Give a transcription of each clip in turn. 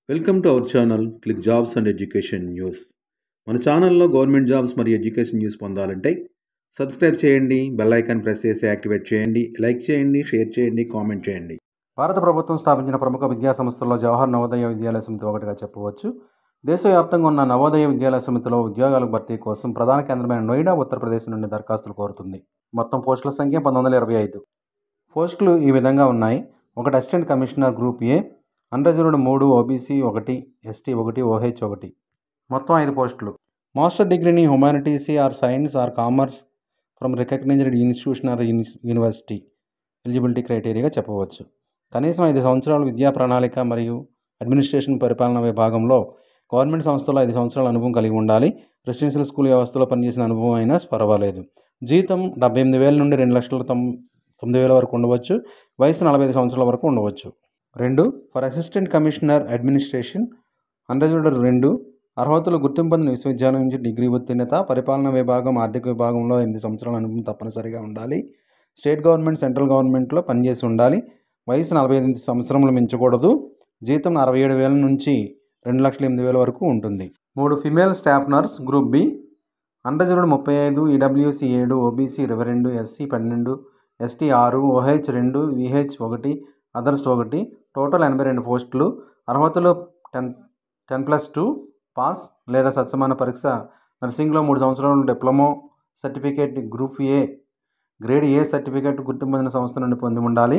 welcome to our channel click jobs and education news మన ఛానల్లో government jobs మరియు education news పొందాలంటే subscribe చేయండి బెల్ ఐకాన్ ప్రెస్ చేసి యాక్టివేట్ చేయండి లైక్ చేయండి షేర్ చేయండి కామెంట్ చేయండి భారత ప్రభుత్వం స్థాపించిన ప్రముఖ విద్యా సంస్థల్లో జవహర్ నవోదయ విద్యాలయ సమితి ఒకటిగా చెప్పవచ్చు దేశవ్యాప్తంగా ఉన్న నవోదయ విద్యాలయ సమితిలో ఉద్యోగాల భర్తీ కోసం ప్రధాన కేంద్రమైన నోయిడా ఉత్తరప్రదేశ్ నుండి దరఖాస్తులు కోరుతుంది మొత్తం పోస్టుల సంఖ్య పంతొమ్మిది వందల ఇరవై ఐదు పోస్టులు ఈ విధంగా ఉన్నాయి ఒకటి assistant commissioner group A unreserved మూడు ఓబీసీ ఒకటి ఎస్టీ ఒకటి ఓహెచ్ ఒకటి మొత్తం ఐదు పోస్టులు మాస్టర్ డిగ్రీని humanities or science or commerce from recognised institution or university eligibility క్రైటీరియాగా చెప్పవచ్చు కనీసం ఐదు సంవత్సరాలు విద్యా ప్రణాళిక మరియు అడ్మినిస్ట్రేషన్ పరిపాలన విభాగంలో గవర్నమెంట్ సంస్థలో ఐదు సంవత్సరాల అనుభవం కలిగి ఉండాలి రెసిడెన్షియల్ స్కూల్ వ్యవస్థలో పనిచేసిన అనుభవం అయినా పర్వాలేదు జీతం డెబ్బై ఎనిమిది వేల నుండి రెండు లక్షల తొమ్ తొమ్మిది వేల వరకు ఉండవచ్చు వయసు నలభై ఐదు సంవత్సరాల వరకు ఉండవచ్చు రెండు ఫర్ అసిస్టెంట్ కమిషనర్ అడ్మినిస్ట్రేషన్ అండర్జుడర్ రెండు అర్హతలు గుర్తింపు పొందిన విశ్వవిద్యాలయం నుంచి డిగ్రీ ఉత్తీర్ణత పరిపాలనా విభాగం ఆర్థిక విభాగంలో ఎనిమిది సంవత్సరాల అనుభవం తప్పనిసరిగా ఉండాలి స్టేట్ గవర్నమెంట్ సెంట్రల్ గవర్నమెంట్లో పనిచేసి ఉండాలి వయసు నలభై ఐదు సంవత్సరములు మించకూడదు జీతం అరవై ఏడు వేల నుంచి రెండు లక్షల ఎనిమిది వేల వరకు ఉంటుంది మూడు female staff nurse group B unreserved ముప్పై ఐదు ఈడబ్ల్యూసి ఏడు ఓబీసీ ఇరవై రెండు ఎస్సీ పన్నెండు ఎస్టీ ఆరు ఓహెచ్ రెండు విహెచ్ ఒకటి అదర్స్ ఒకటి టోటల్ ఎనభై రెండు పోస్టులు అర్హతలు ten ten plus two pass లేదా సత్సమాన పరీక్ష నర్సింగ్లో మూడు సంవత్సరాలు diploma certificate group A grade A certificate గుర్తింపు పొందిన సంస్థ నుండి పొంది ఉండాలి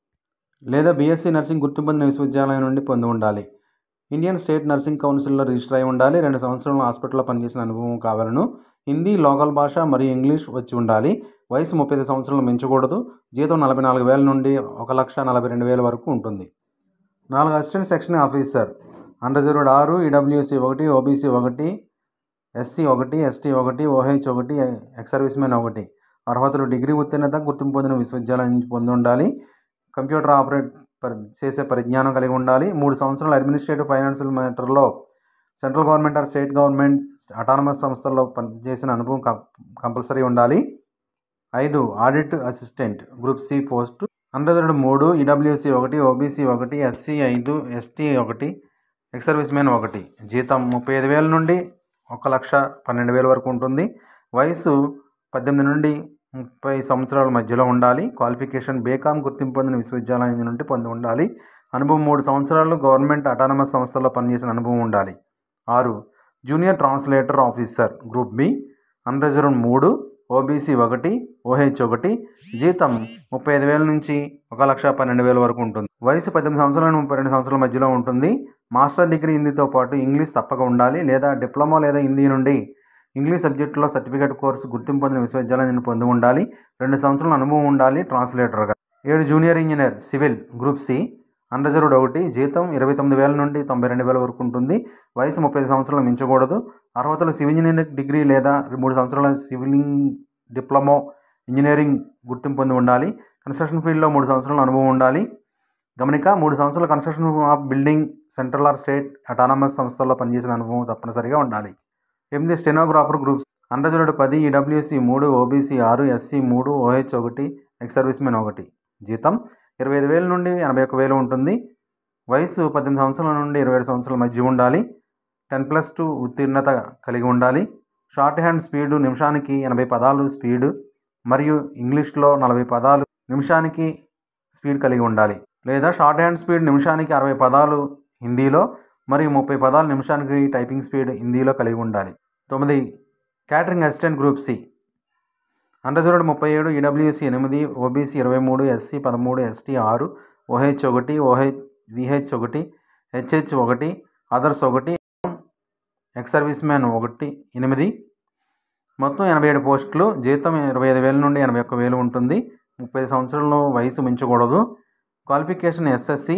లేదా బీఎస్సీ నర్సింగ్ గుర్తింపు పొందిన విశ్వవిద్యాలయం నుండి పొంది ఉండాలి ఇండియన్ స్టేట్ నర్సింగ్ కౌన్సిల్లో రిజిస్టర్ అయి ఉండాలి రెండు సంవత్సరాలు హాస్పిటల్లో పనిచేసిన అనుభవం కావాలను హిందీ లోకల్ భాష మరియు ఇంగ్లీష్ వచ్చి ఉండాలి వయసు ముప్పై ఐదు సంవత్సరాలు మించకూడదు జీతం నలభై నాలుగు వేల నుండి ఒక లక్ష నలభై రెండు వేల వరకు ఉంటుంది నాలుగు అసిస్టెంట్ సెక్షన్ ఆఫీసర్ అన్రిజర్వ్డ్ ఆరు ఈడబ్ల్యూసి ఒకటి ఓబీసీ ఒకటి ఎస్సీ ఒకటి ఎస్టీ ఒకటి ఓహెచ్ ఒకటి ఎక్స్ సర్వీస్ మ్యాన్ ఒకటి అర్హతలు డిగ్రీ ఉత్తీర్ణత గుర్తింపు పొందిన విశ్వవిద్యాలయం నుంచి పొంది ఉండాలి కంప్యూటర్ ఆపరేట్ పరి చేసే పరిజ్ఞానం కలిగి ఉండాలి మూడు సంవత్సరాలు అడ్మినిస్ట్రేటివ్ ఫైనాన్షియల్ మ్యాటర్లో central government or state government autonomous సంస్థల్లో పనిచేసిన అనుభవం కంపల్సరీ ఉండాలి ఐదు audit assistant group C post unreserved మూడు ఈడబ్ల్యూసి ఒకటి ఓబీసీ ఒకటి ఎస్సీ ఐదు ఎస్టీ ఒకటి ఎక్స్ సర్వీస్ మ్యాన్ ఒకటి జీతం ముప్పై ఐదు వేల నుండి ఒక లక్ష పన్నెండు వేల వరకు ఉంటుంది వయసు పద్దెనిమిది నుండి ముప్పై సంవత్సరాల మధ్యలో ఉండాలి క్వాలిఫికేషన్ బేకామ్ గుర్తింపు పొందిన విశ్వవిద్యాలయం నుండి పొంది ఉండాలి అనుభవం మూడు సంవత్సరాలు గవర్నమెంట్ అటానమస్ సంస్థల్లో పనిచేసిన అనుభవం ఉండాలి ఆరు junior translator officer group B unreserved మూడు ఓబీసీ ఒకటి ఓహెచ్ ఒకటి జీతం ముప్పై ఐదు వేల నుంచి ఒక లక్ష పన్నెండు వేల వరకు ఉంటుంది వయసు పద్దెనిమిది సంవత్సరాల నుండి ముప్పై రెండు సంవత్సరాల మధ్యలో ఉంటుంది మాస్టర్ డిగ్రీ హిందీతో పాటు ఇంగ్లీష్ తప్పక ఉండాలి లేదా డిప్లొమా లేదా హిందీ నుండి ఇంగ్లీష్ సబ్జెక్టులో సర్టిఫికేట్ కోర్సు గుర్తింపు పొందిన విశ్వవిద్యాలయం నుండి పొంది ఉండాలి రెండు సంవత్సరాల అనుభవం ఉండాలి ట్రాన్స్లేటర్గా ఏడు junior engineer civil group C unreserved ఒకటి జీతం ఇరవై తొమ్మిది వేల నుండి తొంభై రెండు వేల వరకు ఉంటుంది వయసు ముప్పై ఐదు సంవత్సరాలు మించకూడదు అర్హతలు సివిల్ ఇంజనీరింగ్ డిగ్రీ లేదా మూడు సంవత్సరాల సివిలింగ్ డిప్లొమో ఇంజనీరింగ్ గుర్తింపు పొంది ఉండాలి కన్స్ట్రక్షన్ ఫీల్డ్లో మూడు సంవత్సరాల అనుభవం ఉండాలి గమనిక మూడు సంవత్సరాల construction of building central or state autonomous సంస్థల్లో పనిచేసిన అనుభవం తప్పనిసరిగా ఉండాలి ఎనిమిది స్టెనోగ్రాఫర్ గ్రూప్స్ అండర్జర్వ్డ్ పది ఈడబ్ల్యూసి మూడు ఓబీసీ ఆరు ఎస్సీ మూడు ఓహెచ్ ఒకటి ఎక్స్ సర్వీస్ మెన్ ఒకటి జీతం ఇరవై ఐదు వేల నుండి ఎనభై ఒక్క వేలు ఉంటుంది వయసు పద్దెనిమిది సంవత్సరాల నుండి ఇరవై ఏడు సంవత్సరాల మధ్య ఉండాలి టెన్ ప్లస్ టూ ఉత్తీర్ణత కలిగి ఉండాలి షార్ట్ హ్యాండ్ స్పీడు నిమిషానికి ఎనభై పదాలు స్పీడు మరియు ఇంగ్లీష్లో నలభై పదాలు నిమిషానికి స్పీడ్ కలిగి ఉండాలి లేదా షార్ట్ హ్యాండ్ స్పీడ్ నిమిషానికి అరవై పదాలు హిందీలో మరియు ముప్పై పదాలు నిమిషానికి టైపింగ్ స్పీడ్ హిందీలో కలిగి ఉండాలి తొమ్మిది catering assistant group C unreserved ముప్పై ఏడు ఈడబ్ల్యూసి ఎనిమిది ఓబీసీ ఇరవై మూడు ఎస్సీ పదమూడు ఎస్టీ ఆరు ఓహెచ్ ఒకటి ఓహెచ్ విహెచ్ ఒకటి హెచ్హెచ్ ఒకటి అదర్స్ ఒకటి ఎక్స్ సర్వీస్ మ్యాన్ ఒకటి ఎనిమిది మొత్తం ఎనభై ఏడు పోస్టులు జీతం ఇరవై ఐదు వేల నుండి ఎనభై ఒక్క వేలు ఉంటుంది ముప్పై సంవత్సరాల వయసు మించకూడదు క్వాలిఫికేషన్ ఎస్ఎస్సి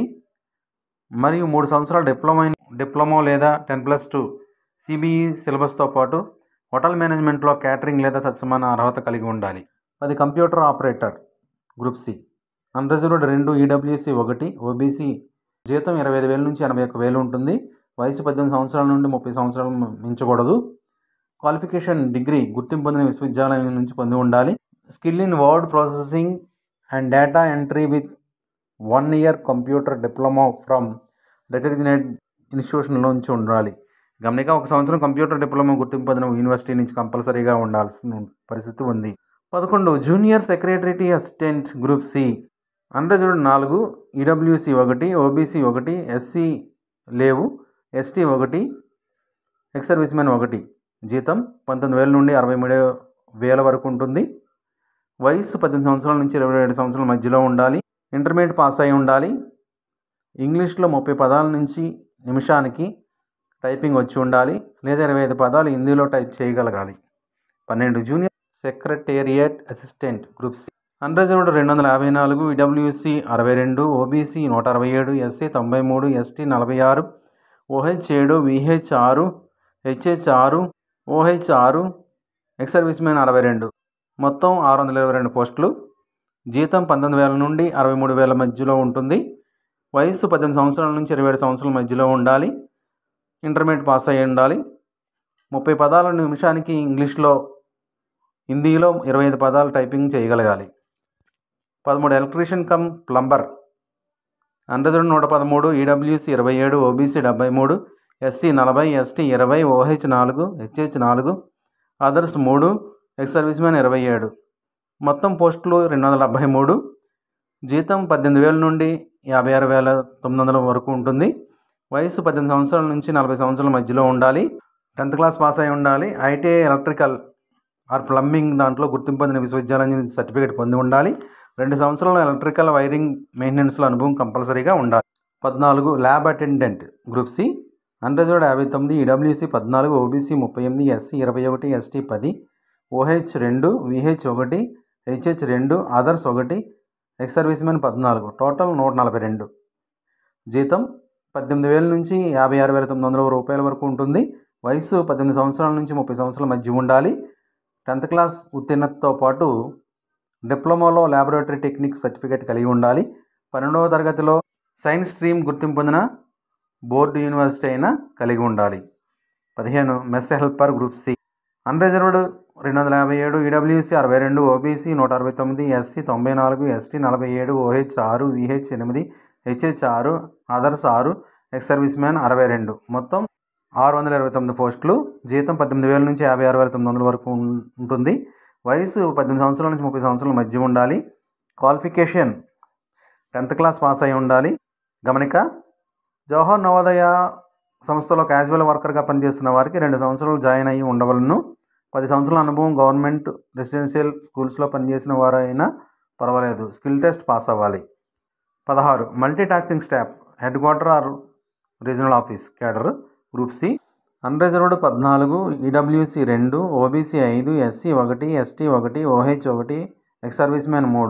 మరియు మూడు సంవత్సరాల డిప్లొమా డిప్లొమా లేదా టెన్ ప్లస్ టూ సిబిఈ సిలబస్తో పాటు హోటల్ మేనేజ్మెంట్లో క్యాటరింగ్ లేదా సత్సమాన అర్హత కలిగి ఉండాలి అది computer operator group C unreserved రెండు ఈడబ్ల్యూసి ఒకటి ఓబీసీ జీతం ఇరవై ఐదు వేల నుంచి ఎనభై ఒక్క వేలు ఉంటుంది వయసు పద్దెనిమిది సంవత్సరాల నుండి ముప్పై సంవత్సరాలు మించకూడదు క్వాలిఫికేషన్ డిగ్రీ గుర్తింపు పొందిన విశ్వవిద్యాలయం నుంచి పొంది ఉండాలి skill in word processing and data entry with one year computer diploma from recognised ఇన్స్టిట్యూషన్లో నుంచి ఉండాలి గమనిక ఒక సంవత్సరం కంప్యూటర్ డిప్లొమా గుర్తింపు పొందిన యూనివర్సిటీ నుంచి కంపల్సరీగా ఉండాల్సిన పరిస్థితి ఉంది పదకొండు junior secretary assistant group C అండర్జుడ్ నాలుగు ఈడబ్ల్యూసి ఒకటి ఓబీసీ ఒకటి ఎస్సీ లేవు ఎస్టీ ఒకటి ఎక్స్ సర్వీస్ మ్యాన్ ఒకటి జీతం పంతొమ్మిది వేల నుండి అరవై మూడు వేల వరకు ఉంటుంది వయసు పద్దెనిమిది సంవత్సరాల నుంచి ఇరవై ఏడు సంవత్సరాల మధ్యలో ఉండాలి ఇంటర్మీడియట్ పాస్ అయి ఉండాలి ఇంగ్లీష్లో ముప్పై పదాల నుంచి నిమిషానికి టైపింగ్ వచ్చి ఉండాలి లేదా ఇరవై ఐదు పదాలు హిందీలో టైప్ చేయగలగాలి పన్నెండు junior secretariat assistant group C unreserved రెండు వందల యాభై నాలుగు ఈడబ్ల్యూసి అరవై రెండు ఓబీసీ నూట అరవై ఏడు ఎస్సీ తొంభై మూడు ఎస్టీ నలభై ఆరు ఓహెచ్ ఏడు విహెచ్ ఆరు హెచ్హెచ్ ఆరు ఓహెచ్ ఆరు ఎక్స్ సర్వీస్ మ్యాన్ అరవై రెండు మొత్తం ఆరు వందల ఇరవై రెండు పోస్టులు జీతం పంతొమ్మిది వేల నుండి అరవై మూడు వేల మధ్యలో ఉంటుంది వయస్సు పద్దెనిమిది సంవత్సరాల నుంచి ఇరవై ఏడు సంవత్సరాల మధ్యలో ఉండాలి ఇంటర్మీడియట్ పాస్ అయ్యి ఉండాలి ముప్పై పదాల నిమిషానికి ఇంగ్లీష్లో హిందీలో ఇరవై ఐదు పదాలు టైపింగ్ చేయగలగాలి పదమూడు ఎలక్ట్రీషియన్ కమ్ ప్లంబర్ అండర్జుడ్ నూట పదమూడు ఈడబ్ల్యూసి ఇరవై ఏడు ఓబీసీ డెబ్బై మూడు ఎస్సీ నలభై ఎస్టీ ఇరవై ఓహెచ్ నాలుగు హెచ్హెచ్ నాలుగు అదర్స్ మూడు ఎక్స్ సర్వీస్ మ్యాన్ ఇరవై ఏడు మొత్తం పోస్టులు రెండు వందల డెబ్భై మూడు జీతం పద్దెనిమిది వేల నుండి యాభై ఆరు వేల తొమ్మిది వందల వరకు ఉంటుంది వయసు పద్దెనిమిది సంవత్సరాల నుంచి నలభై సంవత్సరాల మధ్యలో ఉండాలి టెన్త్ క్లాస్ పాస్ అయి ఉండాలి ఐటీఐ ఎలక్ట్రికల్ ఆర్ ప్లంబింగ్ దాంట్లో గుర్తింపు పొందిన విశ్వవిద్యాలయం నుంచి సర్టిఫికేట్ పొంది ఉండాలి రెండు సంవత్సరాల ఎలక్ట్రికల్ వైరింగ్ మెయింటెనెన్స్లో అనుభవం కంపల్సరీగా ఉండాలి పద్నాలుగు ల్యాబ్ అటెండెంట్ గ్రూప్ సి అండర్జోడ్ యాభై తొమ్మిది ఈడబ్ల్యూసి పద్నాలుగు ఓబీసీ ముప్పై ఎనిమిది ఎస్సీ ఇరవై ఒకటి ఎస్టీ పది ఓహెచ్ రెండు విహెచ్ ఒకటి హెచ్హెచ్ రెండు అదర్స్ ఒకటి ఎక్స్ సర్వీస్ మెన్ పద్నాలుగు టోటల్ నూట నలభై రెండు జీతం పద్దెనిమిది వేల నుంచి యాభై ఆరు వేల తొమ్మిది వందల రూపాయల వరకు ఉంటుంది వయసు పద్దెనిమిది సంవత్సరాల నుంచి ముప్పై సంవత్సరాల మధ్య ఉండాలి టెన్త్ క్లాస్ ఉత్తీర్ణతతో పాటు డిప్లొమాలో ల్యాబొరేటరీ టెక్నిక్ సర్టిఫికేట్ కలిగి ఉండాలి పన్నెండవ తరగతిలో సైన్స్ స్ట్రీమ్ గుర్తింపు పొందిన బోర్డు యూనివర్సిటీ అయినా కలిగి ఉండాలి పదిహేను mess helper group C unreserved రెండు వందల యాభై ఏడు ఈడబ్ల్యూసి అరవై రెండు ఓబీసీ నూట అరవై తొమ్మిది ఎస్సీ తొంభై నాలుగు ఎస్టీ నలభై ఏడు ఓహెచ్ ఆరు విహెచ్ ఎనిమిది హెచ్హెచ్ ఆరు అదర్స్ ఆరు ఎక్స్ సర్వీస్ మ్యాన్ అరవై రెండు మొత్తం ఆరు వందల ఇరవై తొమ్మిది పోస్టులు జీతం పద్దెనిమిది వేల నుంచి యాభై ఆరు వేల తొమ్మిది వందల వరకు ఉం- ఉంటుంది వయసు పద్దెనిమిది సంవత్సరాల నుంచి ముప్పై సంవత్సరాల మధ్య ఉండాలి క్వాలిఫికేషన్ టెన్త్ క్లాస్ పాస్ అయి ఉండాలి గమనిక జవహర్ నవోదయ సంస్థలో క్యాజువల్ వర్కర్గా పనిచేస్తున్న వారికి రెండు సంవత్సరాలు జాయిన్ అయ్యి ఉండవలను పది సంవత్సరాల అనుభవం గవర్నమెంట్ రెసిడెన్షియల్ స్కూల్స్లో పనిచేసిన వారైనా పర్వాలేదు స్కిల్ టెస్ట్ పాస్ అవ్వాలి పదహారు multi tasking staff head quarter or regional office cadre group C unreserved పద్నాలుగు ఈడబ్ల్యూసి రెండు ఓబీసీ ఐదు ఎస్సీ ఒకటి ఎస్టీ ఒకటి ఓహెచ్ ఒకటి ఎక్స్ సర్వీస్ మ్యాన్ మూడు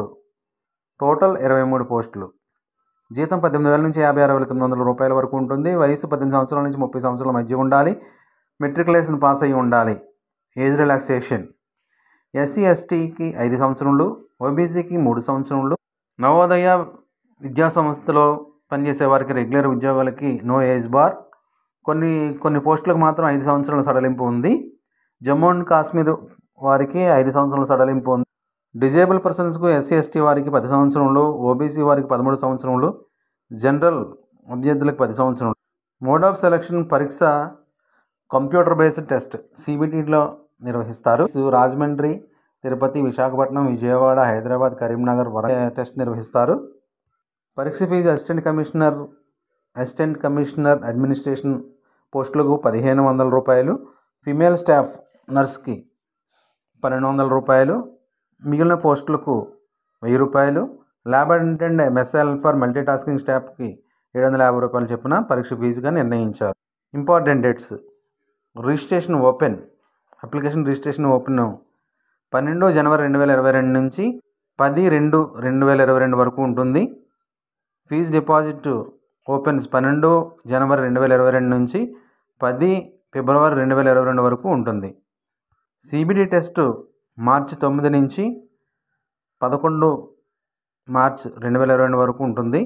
టోటల్ ఇరవై మూడు పోస్టులు జీతం పద్దెనిమిది వేల నుంచి యాభై ఆరు వేల తొమ్మిది వందల రూపాయల వరకు ఉంటుంది వయసు పద్దెనిమిది సంవత్సరాల నుంచి ముప్పై సంవత్సరాల మధ్య ఉండాలి మెట్రికులేషన్ పాస్ అయ్యి ఉండాలి ఏజ్ రిలాక్సేషన్ ఎస్సీ ఎస్టీకి ఐదు సంవత్సరములు ఓబీసీకి మూడు సంవత్సరములు నవోదయ విద్యా సంస్థలో పనిచేసే వారికి రెగ్యులర్ ఉద్యోగాలకి నో ఏజ్ బార్ కొన్ని కొన్ని పోస్టులకు మాత్రం ఐదు సంవత్సరాల సడలింపు ఉంది జమ్మూ అండ్ కాశ్మీర్ వారికి ఐదు సంవత్సరాల సడలింపు ఉంది డిజేబుల్ పర్సన్స్కు ఎస్సీ ఎస్టీ వారికి పది సంవత్సరములు ఓబీసీ వారికి పదమూడు సంవత్సరములు జనరల్ అభ్యర్థులకు పది సంవత్సరములు మోడ్ ఆఫ్ సెలక్షన్ పరీక్ష కంప్యూటర్ బేస్డ్ టెస్ట్ సిబిటీలో నిర్వహిస్తారు రాజమండ్రి తిరుపతి విశాఖపట్నం విజయవాడ హైదరాబాద్ కరీంనగర్ వర టెస్ట్ నిర్వహిస్తారు పరీక్ష fee assistant commissioner assistant commissioner administration పోస్టులకు పదిహేను వందల రూపాయలు ఫిమేల్ స్టాఫ్ నర్స్కి పన్నెండు వందల రూపాయలు మిగిలిన పోస్టులకు వెయ్యి రూపాయలు lab attendant MSL for multi tasking స్టాఫ్కి ఏడు వందల యాభై రూపాయలు చొప్పున పరీక్ష ఫీజుగా నిర్ణయించారు important dates registration open application registration open పన్నెండు జనవరి రెండు వేల ఇరవై రెండు నుంచి పది రెండు రెండు వేల ఇరవై రెండు వరకు ఉంటుంది ఫీజు డిపాజిట్ ఓపెన్స్ పన్నెండు జనవరి రెండు వేల ఇరవై రెండు నుంచి పది ఫిబ్రవరి రెండు వేల ఇరవై రెండు వరకు ఉంటుంది సిబిడి టెస్ట్ మార్చి తొమ్మిది నుంచి పదకొండు మార్చ్ రెండు వేల ఇరవై రెండు వరకు ఉంటుంది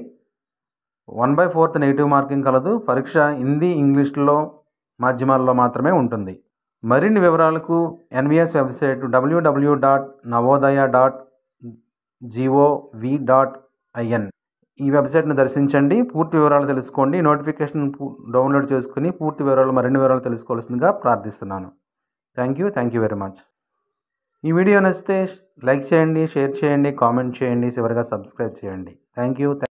one by fourth negative marking కలదు పరీక్ష హిందీ ఇంగ్లీష్లో మాధ్యమాల్లో మాత్రమే ఉంటుంది మరిన్ని వివరాలకు NVS website WWW dot Navodaya dot GOV dot IN ఈ వెబ్సైట్ను దర్శించండి పూర్తి వివరాలు తెలుసుకోండి నోటిఫికేషన్ పు- డౌన్లోడ్ చేసుకుని పూర్తి వివరాలు మరిన్ని వివరాలు తెలుసుకోవాల్సిందిగా ప్రార్థిస్తున్నాను thank you thank you very much ఈ వీడియో నచ్చితే లైక్ చేయండి షేర్ చేయండి కామెంట్ చేయండి చివరిగా సబ్స్క్రైబ్ చేయండి థ్యాంక్ యూ